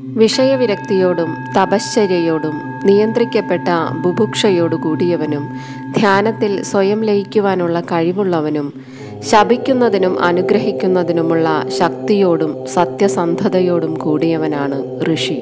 വിഷയവിരക്തിയോടും തപശ്ചര്യയോടും നിയന്ത്രിക്കപ്പെട്ട ബുഭുക്ഷയോടുകൂടിയവനും ധ്യാനത്തിൽ സ്വയം ലയിക്കുവാനുള്ള കഴിവുള്ളവനും ശപിക്കുന്നതിനും അനുഗ്രഹിക്കുന്നതിനുമുള്ള ശക്തിയോടും സത്യസന്ധതയോടും കൂടിയവനാണ് ഋഷി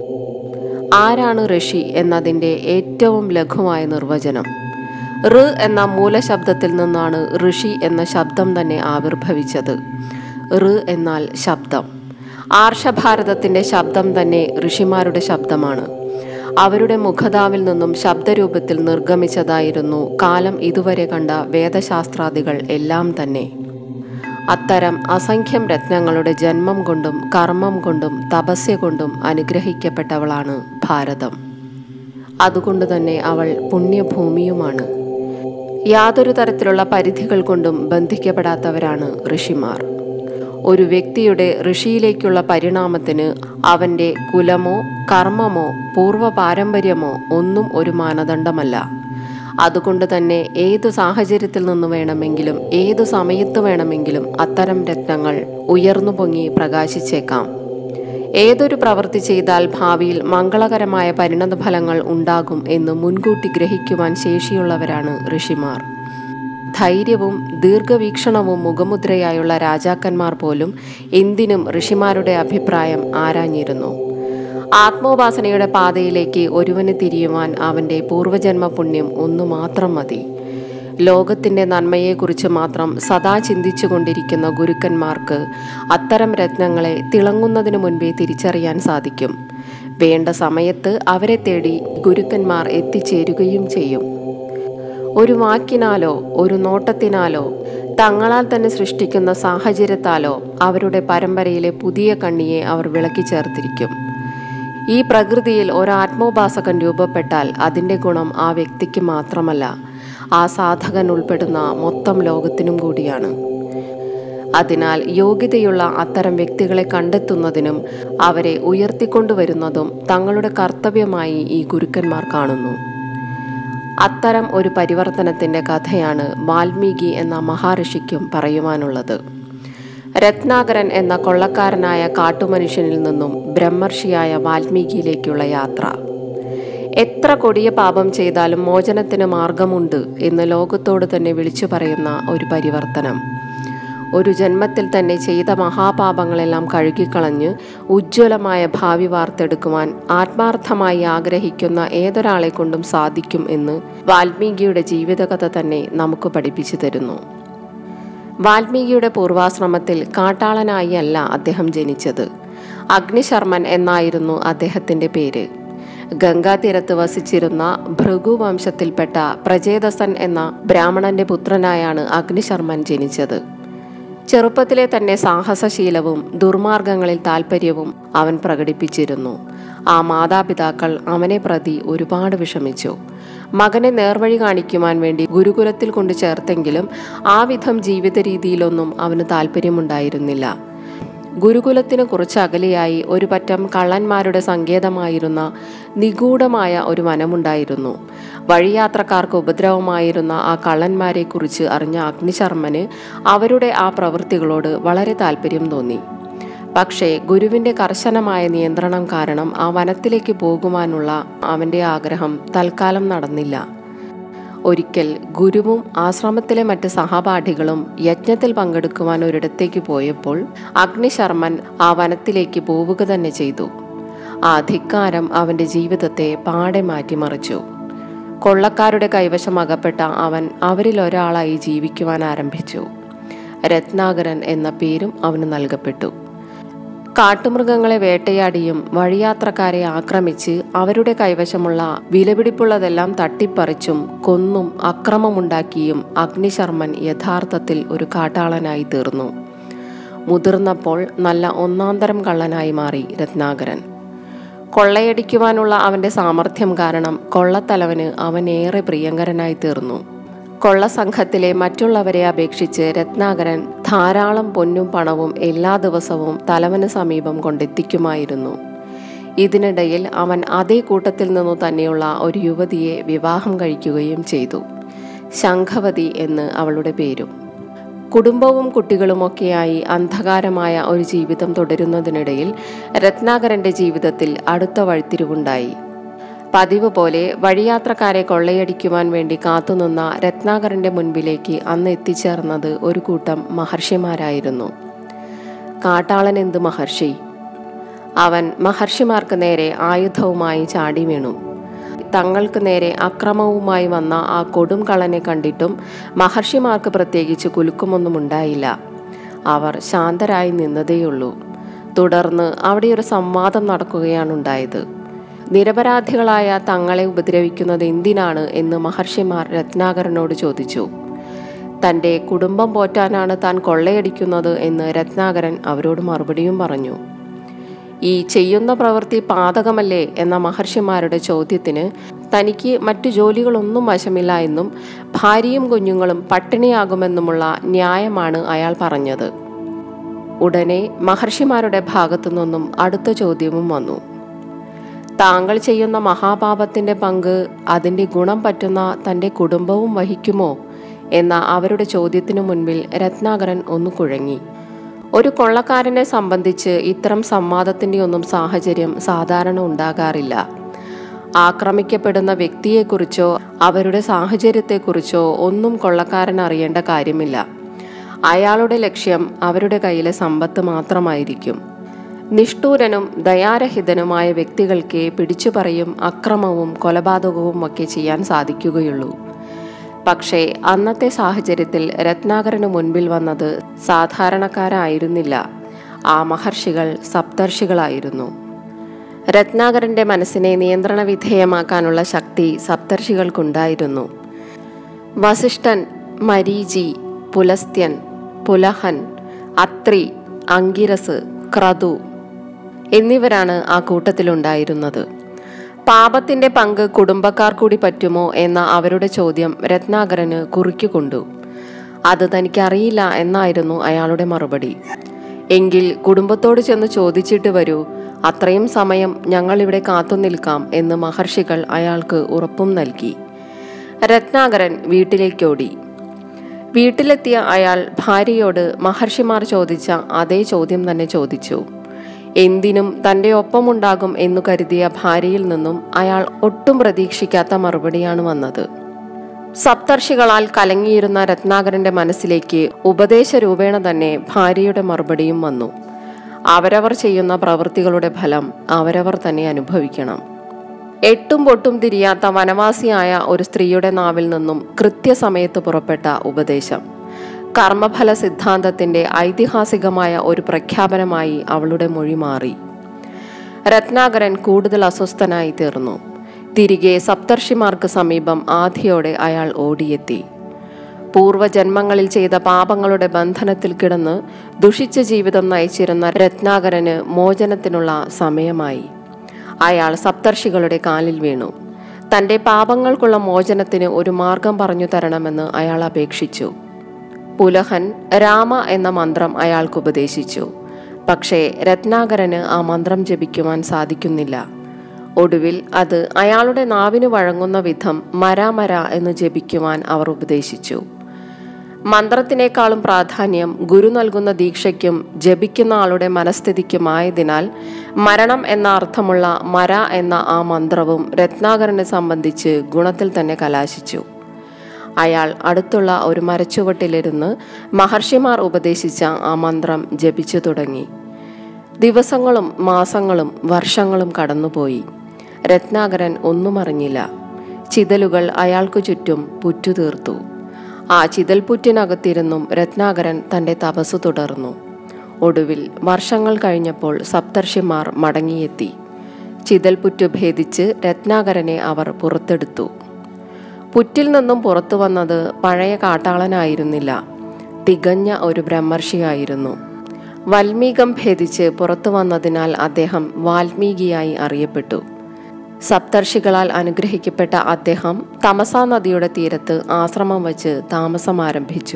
ആരാണ് ഋഷി എന്നതിൻ്റെ ഏറ്റവും ലഘുവായ നിർവചനം ഋ എന്ന മൂലശബ്ദത്തിൽ നിന്നാണ് ഋഷി എന്ന ശബ്ദം തന്നെ ആവിർഭവിച്ചത് ഋ എന്നാൽ ശബ്ദം ആർഷഭാരതത്തിൻ്റെ ശബ്ദം തന്നെ ഋഷിമാരുടെ ശബ്ദമാണ് അവരുടെ മുഖതാവിൽ നിന്നും ശബ്ദരൂപത്തിൽ നിർഗമിച്ചതായിരുന്നു കാലം ഇതുവരെ കണ്ട വേദശാസ്ത്രാദികൾ എല്ലാം തന്നെ അത്തരം അസംഖ്യം രത്നങ്ങളുടെ ജന്മം കൊണ്ടും കർമ്മം കൊണ്ടും തപസ്യ കൊണ്ടും അനുഗ്രഹിക്കപ്പെട്ടവളാണ് ഭാരതം അതുകൊണ്ട് തന്നെ അവൾ പുണ്യഭൂമിയുമാണ് യാതൊരു തരത്തിലുള്ള പരിധികൾ കൊണ്ടും ബന്ധിക്കപ്പെടാത്തവരാണ് ഋഷിമാർ ഒരു വ്യക്തിയുടെ ഋഷിയിലേക്കുള്ള പരിണാമത്തിന് അവൻ്റെ കുലമോ കർമ്മമോ പൂർവ്വ പാരമ്പര്യമോ ഒന്നും ഒരു മാനദണ്ഡമല്ല അതുകൊണ്ട് തന്നെ ഏതു സാഹചര്യത്തിൽ നിന്ന് വേണമെങ്കിലും ഏതു സമയത്ത് വേണമെങ്കിലും അത്തരം രത്നങ്ങൾ ഉയർന്നു പൊങ്ങി പ്രകാശിച്ചേക്കാം ഏതൊരു പ്രവൃത്തി ചെയ്താൽ ഭാവിയിൽ മംഗളകരമായ പരിണതഫലങ്ങൾ ഉണ്ടാകും എന്ന് മുൻകൂട്ടി ഗ്രഹിക്കുവാൻ ശേഷിയുള്ളവരാണ് ഋഷിമാർ ധൈര്യവും ദീർഘവീക്ഷണവും മുഖമുദ്രയായുള്ള രാജാക്കന്മാർ പോലും എന്തിനും ഋഷിമാരുടെ അഭിപ്രായം ആരാഞ്ഞിരുന്നു ആത്മോപാസനയുടെ പാതയിലേക്ക് ഒരുവന് തിരിയുവാൻ അവൻ്റെ പൂർവജന്മ പുണ്യം ഒന്നു മാത്രം മതി ലോകത്തിൻ്റെ നന്മയെക്കുറിച്ച് മാത്രം സദാ ചിന്തിച്ചു കൊണ്ടിരിക്കുന്ന ഗുരുക്കന്മാർക്ക് അത്തരം രത്നങ്ങളെ തിളങ്ങുന്നതിനു മുൻപേ തിരിച്ചറിയാൻ സാധിക്കും വേണ്ട സമയത്ത് അവരെ തേടി ഗുരുക്കന്മാർ എത്തിച്ചേരുകയും ചെയ്യും ഒരു വാക്കിനാലോ ഒരു നോട്ടത്തിനാലോ തങ്ങളാൽ തന്നെ സൃഷ്ടിക്കുന്ന സാഹചര്യത്താലോ അവരുടെ പരമ്പരയിലെ പുതിയ കണ്ണിയെ അവർ വിളക്കി ചേർത്തിരിക്കും ഈ പ്രകൃതിയിൽ ഒരാത്മോപാസകൻ രൂപപ്പെട്ടാൽ അതിൻ്റെ ഗുണം ആ വ്യക്തിക്ക് മാത്രമല്ല ആ സാധകൻ ഉൾപ്പെടുന്ന മൊത്തം ലോകത്തിനും കൂടിയാണ് അതിനാൽ യോഗ്യതയുള്ള അത്തരം വ്യക്തികളെ കണ്ടെത്തുന്നതിനും അവരെ ഉയർത്തിക്കൊണ്ടുവരുന്നതും തങ്ങളുടെ കർത്തവ്യമായി ഈ ഗുരുക്കന്മാർ കാണുന്നു അത്തരം ഒരു പരിവർത്തനത്തിൻ്റെ കഥയാണ് വാൽമീകി എന്ന മഹാഋഷിക്കും പറയുവാനുള്ളത് രത്നാകരൻ എന്ന കൊള്ളക്കാരനായ കാട്ടുമനുഷ്യനിൽ നിന്നും ബ്രഹ്മർഷിയായ വാൽമീകിയിലേക്കുള്ള യാത്ര എത്ര കൊടിയ പാപം ചെയ്താലും മോചനത്തിന് മാർഗമുണ്ട് എന്ന് ലോകത്തോട് തന്നെ വിളിച്ചു പറയുന്ന ഒരു പരിവർത്തനം ഒരു ജന്മത്തിൽ തന്നെ ചെയ്ത മഹാപാപങ്ങളെല്ലാം കഴുകിക്കളഞ്ഞ് ഉജ്ജ്വലമായ ഭാവി വാർത്തെടുക്കുവാൻ ആത്മാർത്ഥമായി ആഗ്രഹിക്കുന്ന ഏതൊരാളെ കൊണ്ടും സാധിക്കും എന്ന് വാൽമീകിയുടെ ജീവിതകഥ തന്നെ നമുക്ക് പഠിപ്പിച്ചു തരുന്നു വാൽമീകിയുടെ പൂർവാശ്രമത്തിൽ കാട്ടാളനായി അല്ല അദ്ദേഹം ജനിച്ചത് അഗ്നിശർമ്മൻ എന്നായിരുന്നു അദ്ദേഹത്തിൻ്റെ പേര് ഗംഗാതീരത്ത് വസിച്ചിരുന്ന ഭൃഗു വംശത്തിൽപ്പെട്ട പ്രചേതസൻ എന്ന ബ്രാഹ്മണന്റെ പുത്രനായാണ് അഗ്നിശർമ്മൻ ജനിച്ചത് ചെറുപ്പത്തിലെ തന്നെ സാഹസശീലവും ദുർമാർഗങ്ങളിൽ താല്പര്യവും അവൻ പ്രകടിപ്പിച്ചിരുന്നു ആ മാതാപിതാക്കൾ അവനെ പ്രതി ഒരുപാട് വിഷമിച്ചു മകനെ നേർവഴി കാണിക്കുവാൻ വേണ്ടി ഗുരുകുലത്തിൽ കൊണ്ട് ചേർത്തെങ്കിലും ആ വിധം ജീവിത രീതിയിലൊന്നും അവന് താല്പര്യമുണ്ടായിരുന്നില്ല ഗുരുകുലത്തിന് കുറച്ച് അകലെയായി ഒരു പറ്റം കള്ളന്മാരുടെ സങ്കേതമായിരുന്ന നിഗൂഢമായ ഒരു വനമുണ്ടായിരുന്നു വഴിയാത്രക്കാർക്ക് ഉപദ്രവമായിരുന്ന ആ കള്ളന്മാരെക്കുറിച്ച് അറിഞ്ഞ അഗ്നിശർമ്മന് അവരുടെ ആ പ്രവൃത്തികളോട് വളരെ താല്പര്യം തോന്നി പക്ഷേ ഗുരുവിൻ്റെ കർശനമായ നിയന്ത്രണം കാരണം ആ വനത്തിലേക്ക് പോകുവാനുള്ള അവൻ്റെ ആഗ്രഹം തൽക്കാലം നടന്നില്ല ഒരിക്കൽ ഗുരുവും ആശ്രമത്തിലെ മറ്റ് സഹപാഠികളും യജ്ഞത്തിൽ പങ്കെടുക്കുവാൻ ഒരിടത്തേക്ക് പോയപ്പോൾ അഗ്നിശർമ്മൻ ആ വനത്തിലേക്ക് പോവുക തന്നെ ചെയ്തു ആ ധിക്കാരം അവൻ്റെ ജീവിതത്തെ പാടെ മാറ്റിമറിച്ചു കൊള്ളക്കാരുടെ കൈവശം അകപ്പെട്ട അവൻ അവരിൽ ഒരാളായി ജീവിക്കുവാൻ ആരംഭിച്ചു രത്നാകരൻ എന്ന പേരും അവന് നൽകപ്പെട്ടു കാട്ടുമൃഗങ്ങളെ വേട്ടയാടിയും വഴിയാത്രക്കാരെ ആക്രമിച്ച് അവരുടെ കൈവശമുള്ള വിലപിടിപ്പുള്ളതെല്ലാം തട്ടിപ്പറിച്ചും കൊന്നും അക്രമമുണ്ടാക്കിയും അഗ്നിശർമ്മൻ യഥാർത്ഥത്തിൽ ഒരു കാട്ടാളനായി തീർന്നു മുതിർന്നപ്പോൾ നല്ല ഒന്നാന്തരം കള്ളനായി മാറി രത്നാകരൻ കൊള്ളയടിക്കുവാനുള്ള അവൻ്റെ സാമർഥ്യം കാരണം കൊള്ളത്തലവന് അവൻ ഏറെ പ്രിയങ്കരനായി തീർന്നു കൊള്ളസംഘത്തിലെ മറ്റുള്ളവരെ അപേക്ഷിച്ച് രത്നാകരൻ ധാരാളം പൊന്നും പണവും എല്ലാ ദിവസവും തലവന് സമീപം കൊണ്ടെത്തിക്കുമായിരുന്നു ഇതിനിടയിൽ അവൻ അതേ കൂട്ടത്തിൽ നിന്നു തന്നെയുള്ള ഒരു യുവതിയെ വിവാഹം കഴിക്കുകയും ചെയ്തു ശംഖവതി എന്ന് അവളുടെ പേരും കുടുംബവും കുട്ടികളുമൊക്കെയായി അന്ധകാരമായ ഒരു ജീവിതം തുടരുന്നതിനിടയിൽ രത്നാകരന്റെ ജീവിതത്തിൽ അടുത്ത വഴിത്തിരിവുണ്ടായി പതിവ് പോലെ വഴിയാത്രക്കാരെ കൊള്ളയടിക്കുവാൻ വേണ്ടി കാത്തുനിന്ന രത്നാകരന്റെ മുൻപിലേക്ക് അന്ന് എത്തിച്ചേർന്നത് ഒരു കൂട്ടം മഹർഷിമാരായിരുന്നു കാട്ടാളൻ എന്ത് മഹർഷി അവൻ മഹർഷിമാർക്ക് നേരെ ആയുധവുമായി ചാടി വീണു തങ്ങൾക്ക് നേരെ അക്രമവുമായി വന്ന ആ കൊടും കളനെ കണ്ടിട്ടും മഹർഷിമാർക്ക് പ്രത്യേകിച്ച് കുലുക്കമൊന്നും ഉണ്ടായില്ല അവർ ശാന്തരായി നിന്നതേയുള്ളൂ തുടർന്ന് അവിടെ ഒരു സംവാദം നടക്കുകയാണുണ്ടായത് നിരപരാധികളായ തങ്ങളെ ഉപദ്രവിക്കുന്നത് എന്തിനാണ് എന്ന് മഹർഷിമാർ രത്നാകരനോട് ചോദിച്ചു തൻ്റെ കുടുംബം പോറ്റാനാണ് താൻ കൊള്ളയടിക്കുന്നത് എന്ന് രത്നാകരൻ അവരോട് മറുപടിയും പറഞ്ഞു ഈ ചെയ്യുന്ന പ്രവൃത്തി പാതകമല്ലേ എന്ന മഹർഷിമാരുടെ ചോദ്യത്തിന് തനിക്ക് മറ്റു ജോലികളൊന്നും വശമില്ല എന്നും ഭാര്യയും കുഞ്ഞുങ്ങളും പട്ടിണിയാകുമെന്നുമുള്ള ന്യായമാണ് അയാൾ പറഞ്ഞത് ഉടനെ മഹർഷിമാരുടെ ഭാഗത്തു നിന്നും അടുത്ത ചോദ്യവും വന്നു താങ്കൾ ചെയ്യുന്ന മഹാപാപത്തിന്റെ പങ്ക് അതിന്റെ ഗുണം പറ്റുന്ന തന്റെ കുടുംബവും വഹിക്കുമോ എന്ന അവരുടെ ചോദ്യത്തിനു മുൻപിൽ രത്നാകരൻ ഒന്ന് കുഴങ്ങി ഒരു കൊള്ളക്കാരനെ സംബന്ധിച്ച് ഇത്തരം സംവാദത്തിൻ്റെ ഒന്നും സാഹചര്യം സാധാരണ ഉണ്ടാകാറില്ല ആക്രമിക്കപ്പെടുന്ന വ്യക്തിയെക്കുറിച്ചോ അവരുടെ സാഹചര്യത്തെക്കുറിച്ചോ ഒന്നും കൊള്ളക്കാരൻ അറിയേണ്ട കാര്യമില്ല അയാളുടെ ലക്ഷ്യം അവരുടെ കയ്യിലെ സമ്പത്ത് മാത്രമായിരിക്കും നിഷ്ഠൂരനും ദയാരഹിതനുമായ വ്യക്തികൾക്ക് പിടിച്ചുപറിയും അക്രമവും കൊലപാതകവും ഒക്കെ ചെയ്യാൻ സാധിക്കുകയുള്ളൂ പക്ഷേ അന്നത്തെ സാഹചര്യത്തിൽ രത്നാകരന് മുൻപിൽ വന്നത് സാധാരണക്കാരായിരുന്നില്ല ആ മഹർഷികൾ സപ്തർഷികളായിരുന്നു രത്നാകരന്റെ മനസ്സിനെ നിയന്ത്രണ വിധേയമാക്കാനുള്ള ശക്തി സപ്തർഷികൾക്കുണ്ടായിരുന്നു വസിഷ്ഠൻ മരീചി പുലസ്ത്യൻ പുലഹൻ അത്രി അങ്കിരസ് ക്രതു എന്നിവരാണ് ആ കൂട്ടത്തിലുണ്ടായിരുന്നത് പാപത്തിന്റെ പങ്ക് കുടുംബക്കാർ കൂടി പറ്റുമോ എന്ന അവരുടെ ചോദ്യം രത്നാകരന് കുറിക്കുകൊണ്ടു അത് തനിക്കറിയില്ല എന്നായിരുന്നു അയാളുടെ മറുപടി എങ്കിൽ കുടുംബത്തോട് ചെന്ന് ചോദിച്ചിട്ട് വരൂ അത്രയും സമയം ഞങ്ങളിവിടെ കാത്തു നിൽക്കാം എന്ന് മഹർഷികൾ അയാൾക്ക് ഉറപ്പും നൽകി രത്നാകരൻ വീട്ടിലേക്കോടി വീട്ടിലെത്തിയ അയാൾ ഭാര്യയോട് മഹർഷിമാർ ചോദിച്ച അതേ ചോദ്യം തന്നെ ചോദിച്ചു എന്തിനും തൻ്റെ ഒപ്പമുണ്ടാകും എന്നു കരുതിയ ഭാര്യയിൽ നിന്നും അയാൾ ഒട്ടും പ്രതീക്ഷിക്കാത്ത മറുപടിയാണ് വന്നത് സപ്തർഷികളാൽ കലങ്ങിയിരുന്ന രത്നാകരന്റെ മനസ്സിലേക്ക് ഉപദേശ രൂപേണ തന്നെ ഭാര്യയുടെ മറുപടിയും വന്നു അവരവർ ചെയ്യുന്ന പ്രവൃത്തികളുടെ ഫലം അവരവർ തന്നെ അനുഭവിക്കണം എട്ടും പൊട്ടും തിരിയാത്ത വനവാസിയായ ഒരു സ്ത്രീയുടെ നാവിൽ നിന്നും കൃത്യസമയത്ത് പുറപ്പെട്ട ഉപദേശം കർമ്മഫല സിദ്ധാന്തത്തിന്റെ ഐതിഹാസികമായ ഒരു പ്രഖ്യാപനമായി അവളുടെ മൊഴി മാറി രത്നാകരൻ കൂടുതൽ അസ്വസ്ഥനായി തീർന്നു തിരികെ സപ്തർഷിമാർക്ക് സമീപം ആധിയോടെ അയാൾ ഓടിയെത്തി പൂർവജന്മങ്ങളിൽ ചെയ്ത പാപങ്ങളുടെ ബന്ധനത്തിൽ കിടന്ന് ദുഷിച്ച ജീവിതം നയിച്ചിരുന്ന രത്നാകരന് മോചനത്തിനുള്ള സമയമായി അയാൾ സപ്തർഷികളുടെ കാലിൽ വീണു തന്റെ പാപങ്ങൾക്കുള്ള മോചനത്തിന് ഒരു മാർഗം പറഞ്ഞു തരണമെന്ന് അയാൾ അപേക്ഷിച്ചു പുലഹൻ രാമ എന്ന മന്ത്രം അയാൾക്ക് ഉപദേശിച്ചു പക്ഷേ രത്നാകരന് ആ മന്ത്രം ജപിക്കുവാൻ സാധിക്കുന്നില്ല ഒടുവിൽ അത് അയാളുടെ നാവിന് വഴങ്ങുന്ന വിധം മരാമര എന്ന് ജപിക്കുവാൻ അവർ ഉപദേശിച്ചു മന്ത്രത്തിനേക്കാളും പ്രാധാന്യം ഗുരു നൽകുന്ന ദീക്ഷയ്ക്കും ജപിക്കുന്ന ആളുടെ മനസ്ഥിതിക്കുമായതിനാൽ മരണം എന്ന അർത്ഥമുള്ള മര എന്ന ആ മന്ത്രവും രത്നാകരനെ സംബന്ധിച്ച് ഗുണത്തിൽ തന്നെ കലാശിച്ചു അയാൾ അടുത്തുള്ള ഒരു മരച്ചുവട്ടിലിരുന്ന് മഹർഷിമാർ ഉപദേശിച്ച ആ മന്ത്രം ജപിച്ചു തുടങ്ങി ദിവസങ്ങളും മാസങ്ങളും വർഷങ്ങളും കടന്നുപോയി രത്നാകരൻ ഒന്നും അറിഞ്ഞില്ല ചിതലുകൾ അയാൾക്കു ചുറ്റും പുറ്റുതീർത്തു ആ ചിതൽപുറ്റിനകത്തിരുന്നും രത്നാകരൻ തൻ്റെ തപസ് തുടർന്നു ഒടുവിൽ വർഷങ്ങൾ കഴിഞ്ഞപ്പോൾ സപ്തർഷിമാർ മടങ്ങിയെത്തി ചിതൽപുറ്റു ഭേദിച്ച് രത്നാകരനെ അവർ പുറത്തെടുത്തു പുറ്റിൽ നിന്നും പുറത്തു വന്നത് പഴയ കാട്ടാളനായിരുന്നില്ല തികഞ്ഞ ഒരു ബ്രഹ്മർഷിയായിരുന്നു വൽമീകം ഭേദിച്ച് പുറത്തു വന്നതിനാൽ അദ്ദേഹം വാൽമീകിയായി അറിയപ്പെട്ടു സപ്തർഷികളാൽ അനുഗ്രഹിക്കപ്പെട്ട അദ്ദേഹം തമസാ നദിയുടെ തീരത്ത് ആശ്രമം വച്ച് താമസം ആരംഭിച്ചു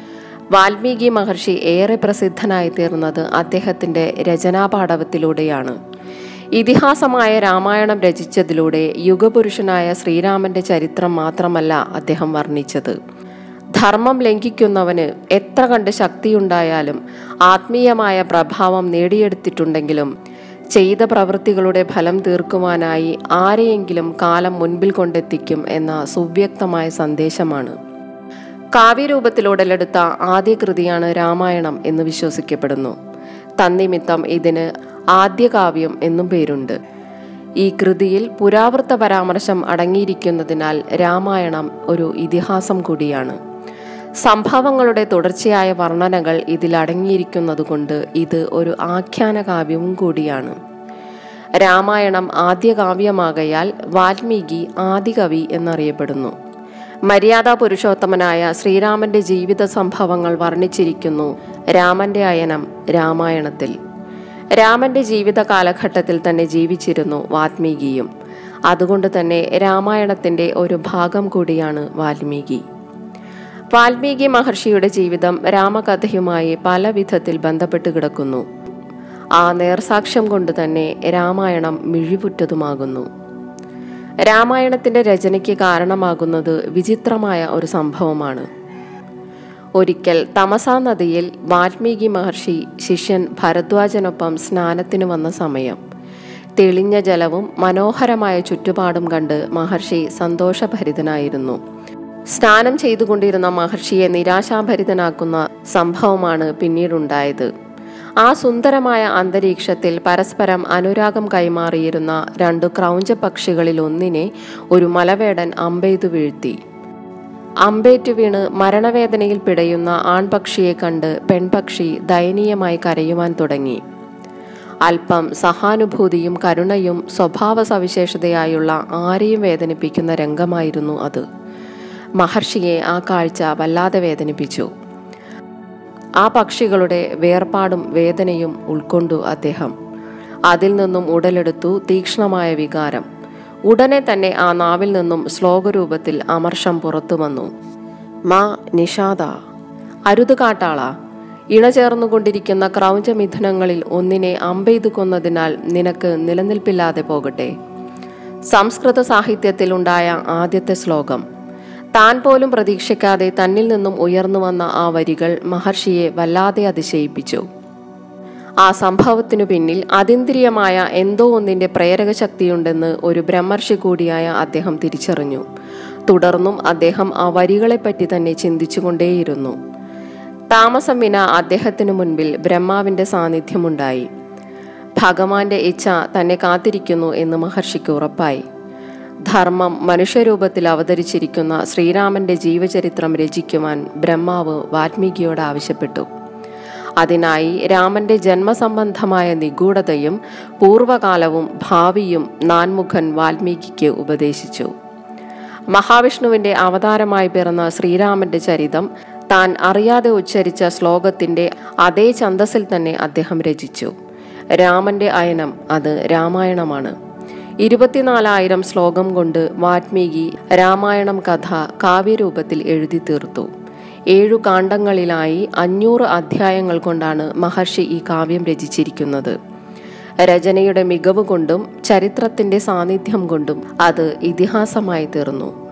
വാൽമീകി മഹർഷി ഏറെ പ്രസിദ്ധനായി തീർന്നത് അദ്ദേഹത്തിൻ്റെ രചനാപാടവത്തിലൂടെയാണ് ഇതിഹാസമായ രാമായണം രചിച്ചതിലൂടെ യുഗപുരുഷനായ ശ്രീരാമന്റെ ചരിത്രം മാത്രമല്ല അദ്ദേഹം വർണ്ണിച്ചത് ധർമ്മം ലംഘിക്കുന്നവന് എത്ര കണ്ട് ശക്തിയുണ്ടായാലും ആത്മീയമായ പ്രഭാവം നേടിയെടുത്തിട്ടുണ്ടെങ്കിലും ചെയ്ത പ്രവൃത്തികളുടെ ഫലം തീർക്കുവാനായി ആരെയെങ്കിലും കാലം മുൻപിൽ കൊണ്ടെത്തിക്കും എന്ന സുവ്യക്തമായ സന്ദേശമാണ് കാവ്യരൂപത്തിൽ ഉടലെടുത്ത ആദ്യ കൃതിയാണ് രാമായണം എന്ന് വിശ്വസിക്കപ്പെടുന്നു തന്നിമിത്തം ഇതിന് ആദ്യകാവ്യം എന്നും പേരുണ്ട് ഈ കൃതിയിൽ പുരാവൃത്ത പരാമർശം അടങ്ങിയിരിക്കുന്നതിനാൽ രാമായണം ഒരു ഇതിഹാസം കൂടിയാണ് സംഭവങ്ങളുടെ തുടർച്ചയായ വർണ്ണനകൾ ഇതിൽ അടങ്ങിയിരിക്കുന്നതുകൊണ്ട് ഇത് ഒരു ആഖ്യാന കാവ്യവും കൂടിയാണ് രാമായണം ആദ്യ കാവ്യമാകയാൽ വാൽമീകി ആദികവി എന്നറിയപ്പെടുന്നു മര്യാദാ പുരുഷോത്തമനായ ശ്രീരാമന്റെ ജീവിത സംഭവങ്ങൾ വർണ്ണിച്ചിരിക്കുന്നു രാമന്റെ അയനം രാമായണത്തിൽ രാമന്റെ ജീവിത കാലഘട്ടത്തിൽ തന്നെ ജീവിച്ചിരുന്നു വാൽമീകിയും അതുകൊണ്ട് തന്നെ രാമായണത്തിന്റെ ഒരു ഭാഗം കൂടിയാണ് വാൽമീകി വാൽമീകി മഹർഷിയുടെ ജീവിതം രാമകഥയുമായി പല വിധത്തിൽ ബന്ധപ്പെട്ട് കിടക്കുന്നു ആ നേർസാക്ഷ്യം കൊണ്ട് തന്നെ രാമായണം മിഴിവുറ്റതുമാകുന്നു രാമായണത്തിന്റെ രചനയ്ക്ക് കാരണമാകുന്നത് വിചിത്രമായ ഒരു സംഭവമാണ് ഒരിക്കൽ തമസാ നദിയിൽ വാൽമീകി മഹർഷി ശിഷ്യൻ ഭരദ്വാജനൊപ്പം സ്നാനത്തിന് വന്ന സമയം തെളിഞ്ഞ ജലവും മനോഹരമായ ചുറ്റുപാടും കണ്ട് മഹർഷി സന്തോഷഭരിതനായിരുന്നു സ്നാനം ചെയ്തുകൊണ്ടിരുന്ന മഹർഷിയെ നിരാശാഭരിതനാക്കുന്ന സംഭവമാണ് പിന്നീടുണ്ടായത് ആ സുന്ദരമായ അന്തരീക്ഷത്തിൽ പരസ്പരം അനുരാഗം കൈമാറിയിരുന്ന രണ്ടു ക്രൗഞ്ച പക്ഷികളിൽ ഒന്നിനെ ഒരു മലവേടൻ അമ്പെയ്തു വീഴ്ത്തി അമ്പേറ്റു വീണ് മരണവേദനയിൽ പിടയുന്ന ആൺപക്ഷിയെ കണ്ട് പെൺപക്ഷി ദയനീയമായി കരയുവാൻ തുടങ്ങി അല്പം സഹാനുഭൂതിയും കരുണയും സ്വഭാവ സവിശേഷതയായുള്ള ആരെയും വേദനിപ്പിക്കുന്ന രംഗമായിരുന്നു അത് മഹർഷിയെ ആ കാഴ്ച വല്ലാതെ വേദനിപ്പിച്ചു ആ പക്ഷികളുടെ വേർപാടും വേദനയും ഉൾക്കൊണ്ടു അദ്ദേഹം അതിൽ നിന്നും ഉടലെടുത്തു തീക്ഷ്ണമായ വികാരം ഉടനെ തന്നെ ആ നാവിൽ നിന്നും ശ്ലോകരൂപത്തിൽ അമർഷം പുറത്തു വന്നു മാ നിഷാദ അരുത് കാട്ടാള ഇണചേർന്നുകൊണ്ടിരിക്കുന്ന ക്രൗഞ്ചമിഥുനങ്ങളിൽ ഒന്നിനെ അമ്പെയ്തു കൊന്നതിനാൽ നിനക്ക് നിലനിൽപ്പില്ലാതെ പോകട്ടെ സംസ്കൃത സാഹിത്യത്തിൽ ഉണ്ടായ ആദ്യത്തെ ശ്ലോകം താൻ പോലും പ്രതീക്ഷിക്കാതെ തന്നിൽ നിന്നും ഉയർന്നു വന്ന ആ വരികൾ മഹർഷിയെ വല്ലാതെ അതിശയിപ്പിച്ചു ആ സംഭവത്തിനു പിന്നിൽ അതീന്ദ്രിയമായ എന്തോ ഒന്നിന്റെ പ്രേരക ശക്തിയുണ്ടെന്ന് ഒരു ബ്രഹ്മർഷി കൂടിയായ അദ്ദേഹം തിരിച്ചറിഞ്ഞു തുടർന്നും അദ്ദേഹം ആ വരികളെപ്പറ്റി തന്നെ ചിന്തിച്ചുകൊണ്ടേയിരുന്നു താമസം വിന അദ്ദേഹത്തിനു മുൻപിൽ ബ്രഹ്മാവിന്റെ സാന്നിധ്യമുണ്ടായി ഭഗവാന്റെ ഇച്ഛ തന്നെ കാത്തിരിക്കുന്നു എന്ന് മഹർഷിക്ക് ഉറപ്പായി ധർമ്മം മനുഷ്യരൂപത്തിൽ അവതരിച്ചിരിക്കുന്ന ശ്രീരാമന്റെ ജീവചരിത്രം രചിക്കുവാൻ ബ്രഹ്മാവ് വാൽമീകിയോട് ആവശ്യപ്പെട്ടു അതിനായി രാമന്റെ ജന്മസംബന്ധമായ നിഗൂഢതയും പൂർവകാലവും ഭാവിയും നാൻമുഖൻ വാൽമീകിക്ക് ഉപദേശിച്ചു മഹാവിഷ്ണുവിന്റെ അവതാരമായി പിറന്ന ശ്രീരാമന്റെ ചരിതം താൻ അറിയാതെ ഉച്ചരിച്ച ശ്ലോകത്തിന്റെ അതേ ഛന്തസ്സിൽ തന്നെ അദ്ദേഹം രചിച്ചു രാമന്റെ അയനം അത് രാമായണമാണ് ഇരുപത്തിനാലായിരം ശ്ലോകം കൊണ്ട് വാൽമീകി രാമായണം കഥ കാവ്യരൂപത്തിൽ എഴുതി തീർത്തു ഏഴു കാണ്ഡങ്ങളിലായി അഞ്ഞൂറ് അധ്യായങ്ങൾ കൊണ്ടാണ് മഹർഷി ഈ കാവ്യം രചിച്ചിരിക്കുന്നത് രചനയുടെ മികവ് കൊണ്ടും ചരിത്രത്തിന്റെ സാന്നിധ്യം കൊണ്ടും അത് ഇതിഹാസമായി തീർന്നു